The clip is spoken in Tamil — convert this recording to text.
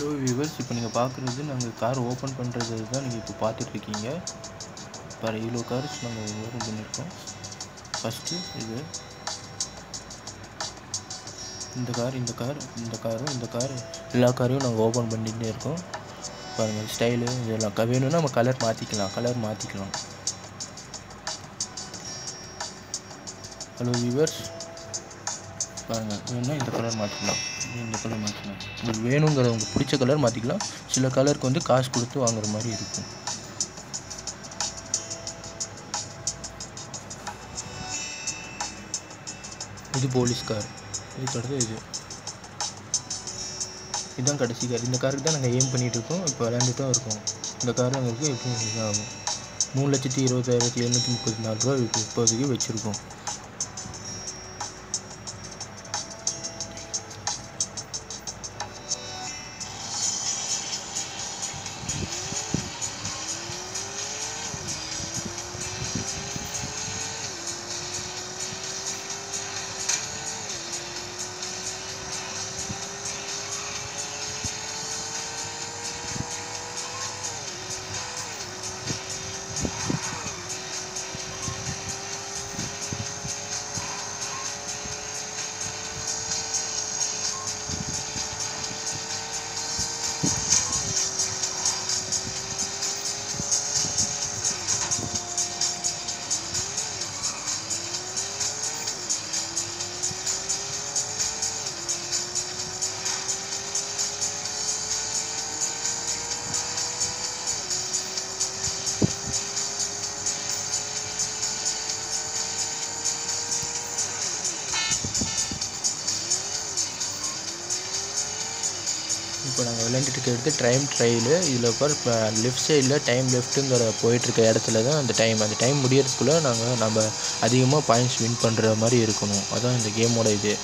ஹலோ வியூவர்ஸ் இப்போ நீங்கள் பார்க்குறது நாங்கள் கார் ஓப்பன் பண்ணுறது தான் நீங்கள் இப்போ பார்த்துட்ருக்கீங்க பாரு இவ்வளோ கார்ஸ் நாங்கள் ஓப்பன் பண்ணியிருக்கோம் ஃபஸ்ட்டு இது இந்த கார் இந்த கார் இந்த காரும் இந்த கார் எல்லா காரையும் நாங்கள் ஓப்பன் பண்ணிகிட்டே இருக்கோம் பாருங்கள் ஸ்டைலு இதெல்லாம் க- வேணும்னா நம்ம கலர் மாற்றிக்கலாம் கலர் மாற்றிக்கலாம் ஹலோ வியூவர்ஸ் பாருங்கள் வேணும்னா இந்த கலர் மாற்றிக்கலாம் இந்த கலர் மாற்றிக்கலாம் உங்களுக்கு வேணுங்கிற உங்களுக்கு பிடிச்ச கலர் மாற்றிக்கலாம் சில கலருக்கு வந்து காசு கொடுத்து வாங்குற மாதிரி இருக்கும் இது போலீஸ் கார் இதுக்கு அடுத்து இது இதுதான் கடைசி கார் இந்த காருக்கு தான் நாங்கள் எய்ம் பண்ணிகிட்டு இருக்கோம் இப்போ விளையாண்டுட்டும் இருக்கோம் இந்த கார் எங்களுக்கு எப்பயும் இதாகும் மூணு லட்சத்தி இருபத்தாயிரத்தி எழுநூற்றி முப்பத்தி நாலு ரூபா இப்போ இப்போதைக்கு வச்சுருக்கோம் இப்போ நாங்கள் விளையாண்டுட்டு இருக்கிறது டைம் ட்ரையலு இதில் பார் இப்போ லெஃப்ட் சைடில் டைம் லெஃப்ட்டுங்கிற போயிட்டுருக்க இடத்துல தான் அந்த டைம் அந்த டைம் முடியறதுக்குள்ளே நாங்கள் நம்ம அதிகமாக பாயிண்ட்ஸ் வின் பண்ணுற மாதிரி இருக்கணும் அதான் இந்த கேமோட இது